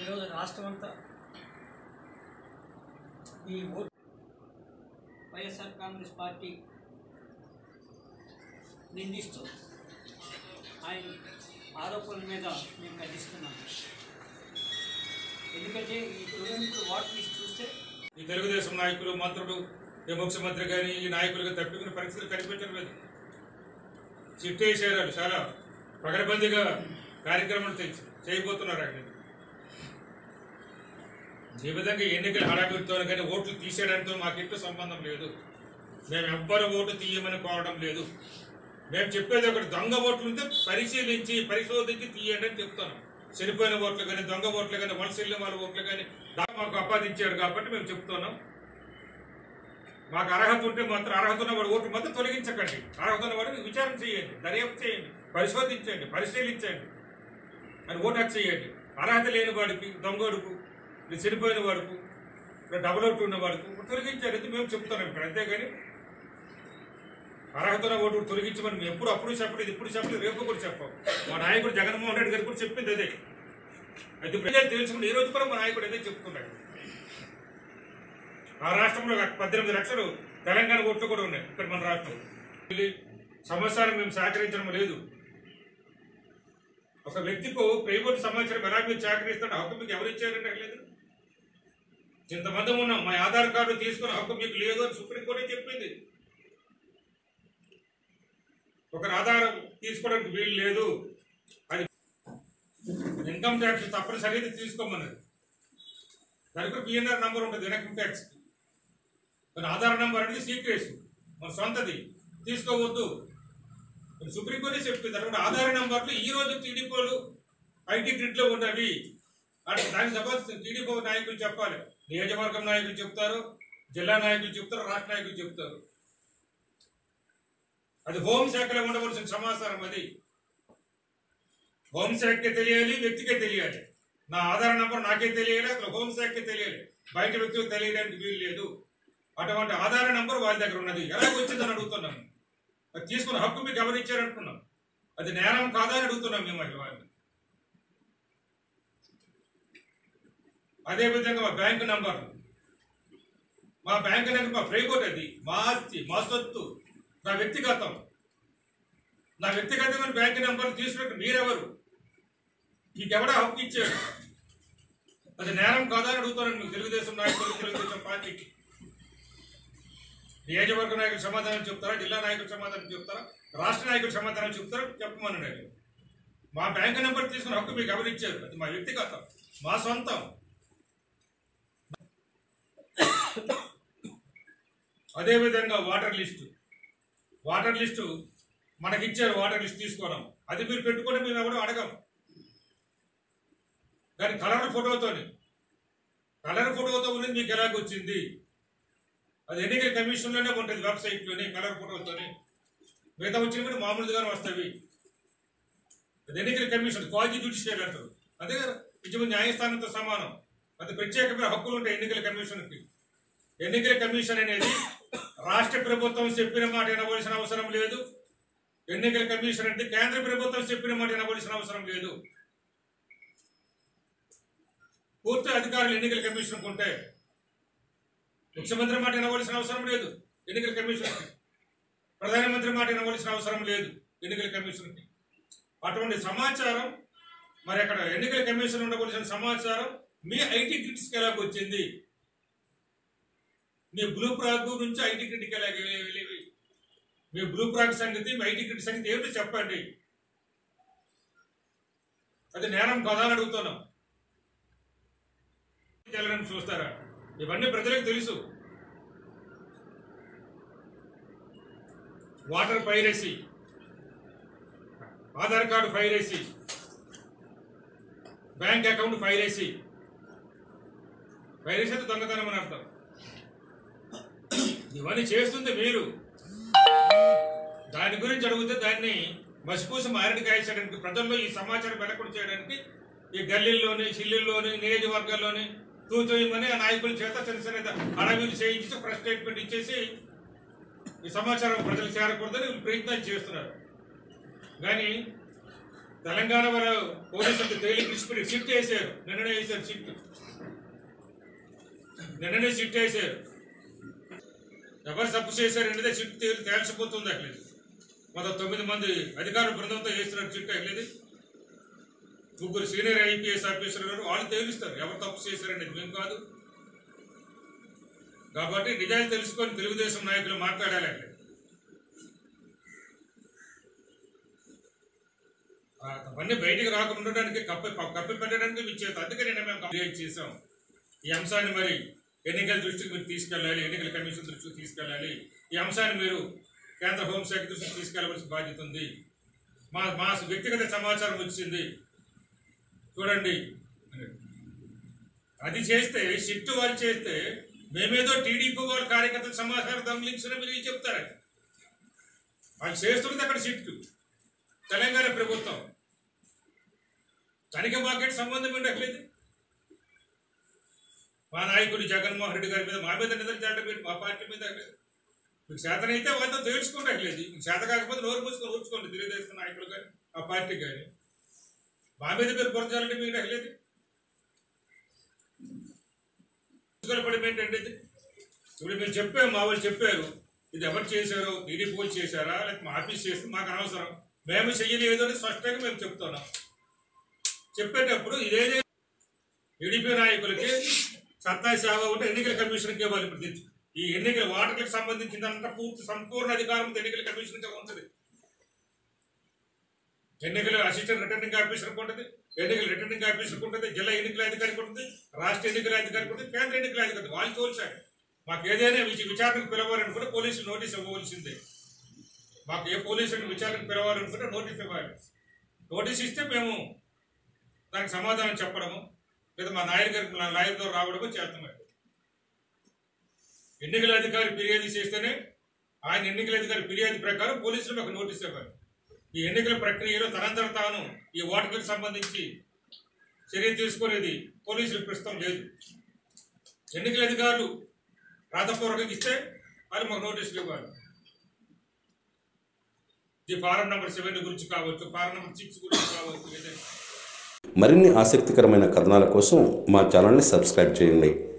ఈరోజు రాష్ట్రం అంతా ఈ ఓట్ వైఎస్ఆర్ కాంగ్రెస్ పార్టీ నిందిస్తూ ఆయన ఆరోపణల మీద మేము ఖండిస్తున్నాం ఎందుకంటే ఈ తొలగింపు వాట్ లిస్ట్ చూస్తే ఈ తెలుగుదేశం నాయకులు మంత్రులు ఈ ముఖ్యమంత్రి కానీ ఈ నాయకులుగా తప్పించుకునే పరిస్థితులు కనిపించడం లేదు చిట్టేసారు వాళ్ళు చాలా పగడబందిగా కార్యక్రమాలు తెచ్చి చేయబోతున్నారు అక్కడ ఈ విధంగా ఎన్నికల హడావిడితో కానీ ఓట్లు తీసేయడంతో మాకు ఎట్టు సంబంధం లేదు మేము ఎవ్వరు ఓటు తీయమని కోరడం లేదు మేము చెప్పేది ఒకటి దొంగ ఓట్లు ఉంటే పరిశీలించి పరిశోధించి తీయండి అని చెప్తాను చనిపోయిన ఓట్లు కానీ దొంగ ఓట్లు కానీ వలస వెళ్ళిన వాళ్ళ ఓట్లు కానీ దా- మాకు ఆపాదించాడు కాబట్టి మేము చెప్తున్నాం మాకు అర్హత ఉంటే మాత్రం అర్హత ఉన్న వాడు ఓట్లు మాత్రం తొలగించకండి అర్హత ఉన్న వాడిని విచారణ చేయండి దర్యాప్తు చేయండి పరిశోధించండి పరిశీలించండి అని ఓటు హక్కు చేయండి అర్హత లేని వాడికి దొంగోడుకు ఇది చనిపోయిన వాడుకు ఇక్కడ డబుల్ అవుట్ ఉన్న వాడికి తొలగించారు ఇది మేము చెప్తున్నాం ఇప్పుడు అంతేగాని అర్హత ఉన్న ఓటు తొలగించమని మేము ఎప్పుడు అప్పుడు చెప్పలేదు ఇప్పుడు చెప్పలేదు రేపు కూడా చెప్పాం మా నాయకుడు జగన్మోహన్ రెడ్డి గారు కూడా చెప్పింది అదే అది ప్రజలు తెలుసుకుని ఈ రోజు కూడా మా నాయకుడు అదే చెప్తున్నాడు ఆ రాష్ట్రంలో పద్దెనిమిది లక్షలు తెలంగాణ ఓట్లు కూడా ఉన్నాయి ఇక్కడ మన రాష్ట్రం ఇది సమాచారం మేము సేకరించడం లేదు ఒక వ్యక్తికి ప్రైవేట్ సమాచారం ఎలా మీరు సేకరిస్తున్న హక్కు మీకు ఎవరు ఇచ్చారంటే లేదు ఇంతమంది ఉన్నాం మా ఆధార్ కార్డు తీసుకున్న హక్కు మీకు లేదు అని సుప్రీంకోర్టు చెప్పింది ఒకరి ఆధారం తీసుకోవడానికి వీలు లేదు అది ఇన్కమ్ ట్యాక్స్ తప్పనిసరిగా తీసుకోమన్నది దానికి పిఎన్ఆర్ నంబర్ ఉంటుంది ఇన్కమ్ ట్యాక్స్ మన ఆధార్ నంబర్ అనేది సీక్రెట్స్ మన సొంతది తీసుకోవద్దు మరి సుప్రీంకోర్టు చెప్పింది అటువంటి ఆధార్ నంబర్లు ఈ రోజు టీడీపీలు ఐటీ గ్రిడ్లో ఉన్నవి అంటే దానికి సంబంధించిన టీడీపీ నాయకులు చెప్పాలి నియోజకవర్గం నాయకులు చెప్తారు జిల్లా నాయకులు చెప్తారు రాష్ట్ర నాయకులు చెప్తారు అది హోంశాఖలో ఉండవలసిన సమాచారం అది హోంశాఖకే తెలియాలి వ్యక్తికే తెలియాలి నా ఆధార్ నంబర్ నాకే తెలియాలి అసలు హోంశాఖకే తెలియాలి బయట వ్యక్తులకు తెలియడానికి వీలు లేదు అటువంటి ఆధార్ నంబర్ వాళ్ళ దగ్గర ఉన్నది ఎలాగ వచ్చిందని అడుగుతున్నాం అది తీసుకున్న హక్కు మీకు ఎవరు ఇచ్చారంటున్నాం అది నేరం కాదా అని అడుగుతున్నాం మేము అసలు వాళ్ళని అదేవిధంగా మా బ్యాంకు నంబర్ మా బ్యాంకు నంబర్ మా ప్రైవేట్ అది మా ఆస్తి మా సొత్తు నా వ్యక్తిగతం నా వ్యక్తిగతమైన బ్యాంకు నంబర్ తీసుకున్నట్టు మీరెవరు మీకెవడ హక్కు ఇచ్చాడు అది నేరం కాదా అని అడుగుతాను మీకు తెలుగుదేశం నాయకులు తెలుగుదేశం పార్టీకి నియోజకవర్గ నాయకులు సమాధానం చెప్తారా జిల్లా నాయకులు సమాధానం చెప్తారా రాష్ట్ర నాయకులు సమాధానం చెప్తారా చెప్పమని నేను మా బ్యాంక్ నెంబర్ తీసుకున్న హక్కు మీకు ఎవరు ఇచ్చారు అది మా వ్యక్తిగతం మా సొంతం అదేవిధంగా వాటర్ లిస్టు వాటర్ లిస్టు మనకిచ్చారు వాటర్ లిస్ట్ తీసుకోవడం అది మీరు పెట్టుకుంటే మేము ఎవరు అడగం కానీ కలర్ ఫోటోతోని కలర్ ఫోటోతో ఉన్నది మీకు ఎలాగొచ్చింది అది ఎన్నికల కమిషన్లోనే ఉంటుంది వెబ్సైట్లోనే కలర్ ఫోటోతోనే మిగతా వచ్చిన కూడా మామూలుగానే వస్తాయి అది ఎన్నికల కమిషన్ క్వాలిటీ జ్యుడిషియల్ అంటారు అదే కదా నిజమైన న్యాయస్థానంతో సమానం అది ప్రత్యేకమైన హక్కులు ఉంటాయి ఎన్నికల కమిషన్కి ఎన్నికల కమిషన్ అనేది రాష్ట్ర ప్రభుత్వం చెప్పిన మాట వినవలసిన అవసరం లేదు ఎన్నికల కమిషన్ అంటే కేంద్ర ప్రభుత్వం చెప్పిన మాట వినవలసిన అవసరం లేదు పూర్తి అధికారులు ఎన్నికల కమిషన్కు ఉంటాయి ముఖ్యమంత్రి మాట వినవలసిన అవసరం లేదు ఎన్నికల కమిషన్కి ప్రధానమంత్రి మాట వినవలసిన అవసరం లేదు ఎన్నికల కమిషన్కి అటువంటి సమాచారం మరి అక్కడ ఎన్నికల కమిషన్ ఉండవలసిన సమాచారం మీ ఐటీ కిట్స్కి ఎలాగ వచ్చింది మీ బ్లూ ప్రాగ్ నుంచి ఐటీ కిట్కి ఎలాగ వెళ్ళేవి మీ బ్లూ ప్రాగ్ సంగతి మీ ఐటీ కిట్ సంగతి ఏమిటో చెప్పండి అది నేరం కదా అని అడుగుతున్నాం తెలరని చూస్తారా ఇవన్నీ ప్రజలకు తెలుసు voter piracy Aadhaar card piracy bank account piracy piracy అంటే దొంగతనం అని అర్థం ఇవన్నీ చేస్తుంది మీరు దాని గురించి అడిగితే దాన్ని మసిపూసి మారడి కాయించడానికి ప్రజల్లో ఈ సమాచారం వెనకడు చేయడానికి ఈ గల్లీల్లోని చిల్లుల్లోని నియోజకవర్గాల్లోని తూతూయమని ఆ నాయకుల చేత చిన్న చిన్న అడవిలు చేయించి ప్రెస్ స్టేట్మెంట్ ఇచ్చేసి ఈ సమాచారం ప్రజలకు చేరకూడదని వీళ్ళు ప్రయత్నాలు చేస్తున్నారు కానీ తెలంగాణ వారు పోలీసులు తేలి తీసుకుని షిఫ్ట్ వేసారు నిన్ననే వేశారు షిఫ్ట్ నిన్ననే షిఫ్ట్ వేసారు ఎవరు తప్పు చేశారు అనేది షిఫ్ట్ తేలి తేల్చిపోతుంది అట్లా మొత్తం తొమ్మిది మంది అధికార బృందంతో వేస్తున్నారు షిఫ్ట్ అట్లేదు ముగ్గురు సీనియర్ ఐపీఎస్ ఆఫీసర్లు ఉన్నారు, వాళ్ళు తేలుస్తారు ఎవరు తప్పు చేశారనేది మేము కాదు కాబట్టి నిజాలు తెలుసుకొని తెలుగుదేశం నాయకులు మాట్లాడాలి అట్లా ఆ, అవన్నీ బయటికి రాకుండా ఉండడానికి కప్పి కప్పి పెట్టడానికి మీ చేత అందుకే నేను మేము క్రియేట్ చేసాం ఈ అంశాన్ని మరి ఎన్నికల దృష్టికి మీరు తీసుకెళ్ళాలి ఎన్నికల కమిషన్ దృష్టికి తీసుకెళ్ళాలి ఈ అంశాన్ని మీరు కేంద్ర హోంశాఖ దృష్టికి తీసుకెళ్ళవలసిన బాధ్యత ఉంది మా మా వ్యక్తిగత సమాచారం వచ్చింది చూడండి అది చేస్తే షిఫ్ట్ వాళ్ళు చేస్తే మేమేదో టీడీపీ వాళ్ళ కార్యకర్తల సమాచారం దొంగిలించిన మీరు చెప్తారు వాళ్ళు చేస్తున్నది అక్కడ షిఫ్ట్ తెలంగాణ ప్రభుత్వం తనిఖీ మాకేట్ సంబంధం ఉండట్లేదు మా నాయకుడు జగన్మోహన్ రెడ్డి గారి మీద మా మీద నిద్రించడం ఏంటి మా పార్టీ మీద లేదు. మీకు చేతనైతే వాళ్ళతో తేల్చుకోవట్లేదు మీకు చేత కాకపోతే నోరు మూసుకొని ఊర్చుకోండి తెలుగుదేశం నాయకులు కానీ ఆ పార్టీ కానీ మా మీద మీరు పొరచాలంటే మీకు లేదు పడడం ఏంటంటే ఇది ఇప్పుడు మేము చెప్పాము మా వాళ్ళు చెప్పారు ఇది ఎవరు చేశారు టీడీపీ వాళ్ళు చేశారా లేకపోతే మా ఆఫీస్ చేస్తే మాకు అనవసరం మేము చెయ్యలేదు అని స్పష్టంగా మేము చెప్తున్నాం చెప్పేటప్పుడు ఇదేదే టీడీపీ నాయకులకి సత్తా సేవ ఉంటే ఎన్నికల కమిషన్కి ఇవ్వాలి ఇప్పుడు తెచ్చి. ఈ ఎన్నికల ఓటర్లకు సంబంధించినంత పూర్తి సంపూర్ణ అధికారం ఎన్నికల కమిషన్కి ఉంటుంది ఎన్నికల అసిస్టెంట్ రిటర్నింగ్ ఆఫీసర్కి ఉంటుంది ఎన్నికల రిటర్నింగ్ ఆఫీసర్కి ఉంటుంది జిల్లా ఎన్నికల అధికారికి ఉంటుంది రాష్ట్ర ఎన్నికల అధికారికి ఉంటుంది కేంద్ర ఎన్నికల అధికారి వాళ్ళు తోల్చారు మాకు ఏదైనా విచ- విచారణకు పిలవాలనుకుంటే పోలీసులు నోటీస్ ఇవ్వవలసిందే మాకు ఏ పోలీసులను విచారణకు పిలవాలనుకుంటే నోటీస్ ఇవ్వాలి నోటీస్ ఇస్తే మేము దానికి సమాధానం చెప్పడము లేదా మా నాయర్ గారికి నా లాయర్తో రావడము చేస్తాం ఎన్నికల అధికారి ఫిర్యాదు చేస్తేనే ఆయన ఎన్నికల అధికారి ఫిర్యాదు ప్రకారం పోలీసులు మాకు నోటీస్ ఇవ్వాలి ఈ ఎన్నికల ప్రక్రియలో తనంతట తాను ఈ ఓటర్లకు సంబంధించి చర్య తీసుకునేది పోలీసులు ప్రస్తుతం లేదు ఎన్నికల అధికారులు రాతపూర్వకంగా ఇస్తే అది మాకు నోటీసులు ఇవ్వాలి ఈ ఫారం నెంబర్ సెవెన్ గురించి కావచ్చు ఫారం నెంబర్ సిక్స్ గురించి కావచ్చు ఏదైనా మరిన్ని ఆసక్తికరమైన కథనాల కోసం మా ఛానల్ని సబ్స్క్రైబ్ చేయండి